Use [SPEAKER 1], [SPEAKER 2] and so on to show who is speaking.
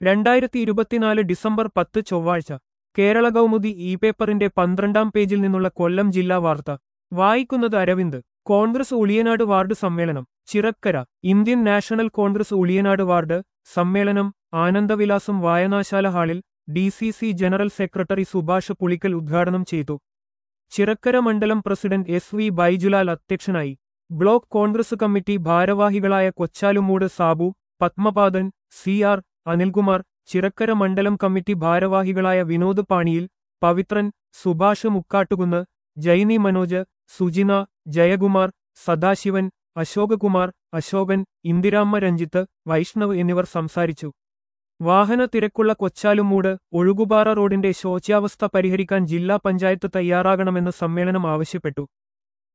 [SPEAKER 1] രണ്ടായിരത്തി ഇരുപത്തിനാല് ഡിസംബർ പത്ത് ചൊവ്വാഴ്ച കേരള കൗമുദി ഇ പേപ്പറിന്റെ പന്ത്രണ്ടാം പേജിൽ നിന്നുള്ള കൊല്ലം ജില്ലാ വാർത്ത വായിക്കുന്നത് അരവിന്ദ് കോൺഗ്രസ് ഉളിയനാട് വാർഡ് സമ്മേളനം Chirakkara Indian national Congress Uliyanad ward സമ്മേളനം ആനന്ദവിലാസം വായനാശാല ഹാളിൽ D C C general secretary Subhash Pulikkal ഉദ്ഘാടനം ചെയ്തു ചിറക്കര മണ്ഡലം പ്രസിഡന്റ് എസ് വി ബൈജുലാൽ അധ്യക്ഷനായി ബ്ലോക്ക് കോൺഗ്രസ് കമ്മിറ്റി ഭാരവാഹികളായ കൊച്ചാലുമൂട് സാബു പത്മപാദൻ സി ആർ അനിൽകുമാർ ചിറക്കര മണ്ഡലം കമ്മിറ്റി ഭാരവാഹികളായ വിനോദ് പാണിയിൽ പവിത്രൻ സുഭാഷ് മുക്കാട്ടുകുന്ന് ജൈനി മനോജ് സുജിന ജയകുമാർ സദാശിവൻ അശോകകുമാർ അശോകൻ ഇന്ദിരാമ്മ രഞ്ജിത്ത് വൈഷ്ണവ് എന്നിവർ സംസാരിച്ചു വാഹന തിരക്കുള്ള കൊച്ചാലുമൂട് ഒഴുകുപാറ റോഡിന്റെ ശോച്യാവസ്ഥ പരിഹരിക്കാൻ ജില്ലാ പഞ്ചായത്ത് തയ്യാറാകണമെന്ന് സമ്മേളനം ആവശ്യപ്പെട്ടു